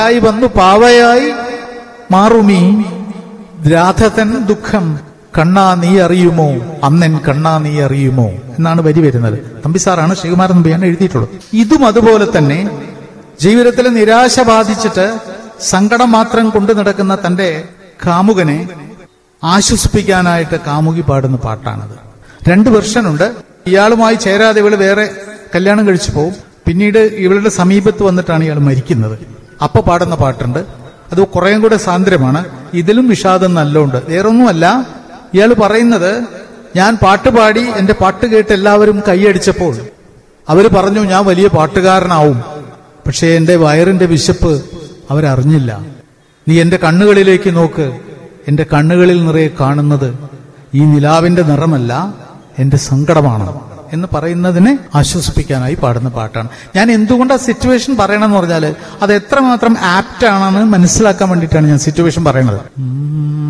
ആയി വന്നു പാവയായി മാറുമീ രാധതൻ ദുഃഖം കണ്ണാ നീ അറിയുമോ അന്നൻ കണ്ണാ നീ അറിയുമോ എന്നാണ് വരി വരുന്നത് തമ്പിസാറാണ് ശ്രീകുമാരൻ നമ്പിയാണ് എഴുതിയിട്ടുള്ളത് ഇതും അതുപോലെ തന്നെ ജീവിതത്തിൽ നിരാശ ബാധിച്ചിട്ട് സങ്കടം മാത്രം കൊണ്ടു നടക്കുന്ന തന്റെ കാമുകനെ ആശ്വസിപ്പിക്കാനായിട്ട് കാമുകി പാടുന്ന പാട്ടാണത് രണ്ട് വെർഷനുണ്ട് ഇയാളുമായി ചേരാതെ ഇവള് വേറെ കല്യാണം കഴിച്ചു പോകും പിന്നീട് ഇവളുടെ സമീപത്ത് വന്നിട്ടാണ് ഇയാൾ മരിക്കുന്നത് അപ്പൊ പാടുന്ന പാട്ടുണ്ട് അത് കുറേം കൂടെ സാന്ദ്രമാണ് ഇതിലും വിഷാദം നല്ലോണ്ട് വേറൊന്നുമല്ല ഇയാൾ പറയുന്നത് ഞാൻ പാട്ട് പാടി എന്റെ പാട്ട് കേട്ട് എല്ലാവരും കൈയടിച്ചപ്പോൾ അവര് പറഞ്ഞു ഞാൻ വലിയ പാട്ടുകാരനാവും പക്ഷേ എന്റെ വയറിന്റെ വിശപ്പ് അവരറിഞ്ഞില്ല നീ എന്റെ കണ്ണുകളിലേക്ക് നോക്ക് എന്റെ കണ്ണുകളിൽ നിറയെ കാണുന്നത് ഈ നിലാവിന്റെ നിറമല്ല എന്റെ സങ്കടമാണ് എന്ന് പറയുന്നതിനെ ആശ്വസിപ്പിക്കാനായി പാടുന്ന പാട്ടാണ് ഞാൻ എന്തുകൊണ്ട് ആ സിറ്റുവേഷൻ പറയണമെന്ന് പറഞ്ഞാൽ അത് എത്രമാത്രം ആപ്റ്റ് ആണെന്ന് മനസ്സിലാക്കാൻ വേണ്ടിയിട്ടാണ് ഞാൻ സിറ്റുവേഷൻ പറയണത്